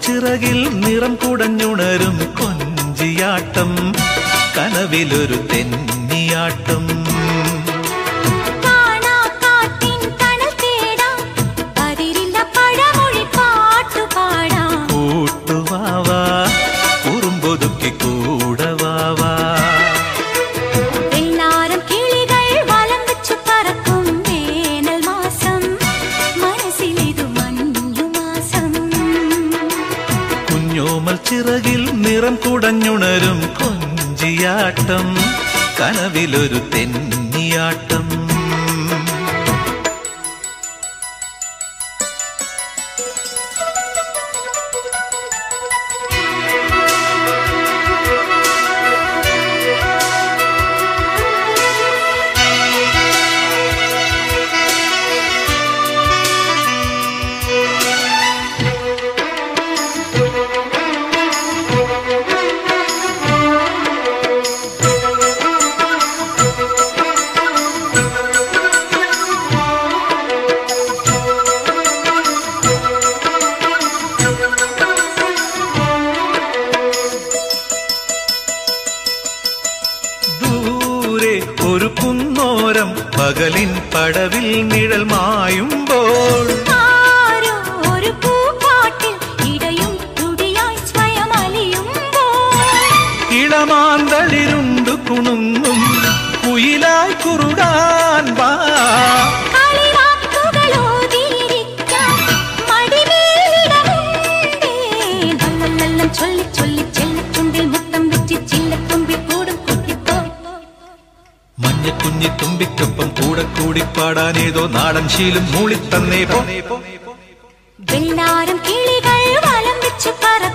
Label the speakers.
Speaker 1: ചിറകിൽ നിറം കുടഞ്ഞുണരും കൊഞ്ചിയാട്ടം കനവിലൊരു തെന്നിയാട്ടം
Speaker 2: കാണാ കാറ്റിൻ തണൽ തേടാം അതിരില്ല പഴമൊഴി പാട്ടുപാടാം
Speaker 1: കൂട്ടുവാവാ കുറുമ്പൊതുക്കി കൂടവാവാ
Speaker 2: വെള്ളാരം കിളികൾ വലം വെച്ചു പറക്കും വേനൽ മാസം മനസ്സിലിതു മഞ്ഞു മാസം
Speaker 1: കുഞ്ഞോമൽ ചിറകിൽ നിറം കുടഞ്ഞുണരും കൊഞ്ചിയാട്ടം കനവിലൊരു തെന്നിയാട്ടം ദൂരെ ഒരു കുന്നോരം പകലിൻ പടവിൽ നിഴൽ മായുമ്പോൾ
Speaker 2: ആരോ ഒരു പൂപ്പാട്ടിൽ ഇടയും തുടിയായി സ്വയം അലിയുമ്പോൾ
Speaker 1: ഇളമാന്തളിരുണ്ടു കുണുങ്ങും കുയിലായി കുറുടാൻ വാ
Speaker 2: കളിവാക്കുകളോതിയിരിക്കാം മടിമേലിടമുണ്ടേ. നല്ലനല്ലം ചൊല്ലി ചൊല്ലി ചെല്ലത്തുമ്പിൽ മുത്തം വെച്ച് ചില്ലത്തുമ്പിൽ കൂടും കുത്തിപ്പോ
Speaker 1: മഞ്ഞക്കുഞ്ഞി തുമ്പിക്കൊപ്പം കൂടെ കൂടി പാടാനേതോ നാടൻ ശീലം മൂളിത്തന്നേ പോ
Speaker 2: വെള്ളാരം കിളികൾ വലം വെച്ച് പറ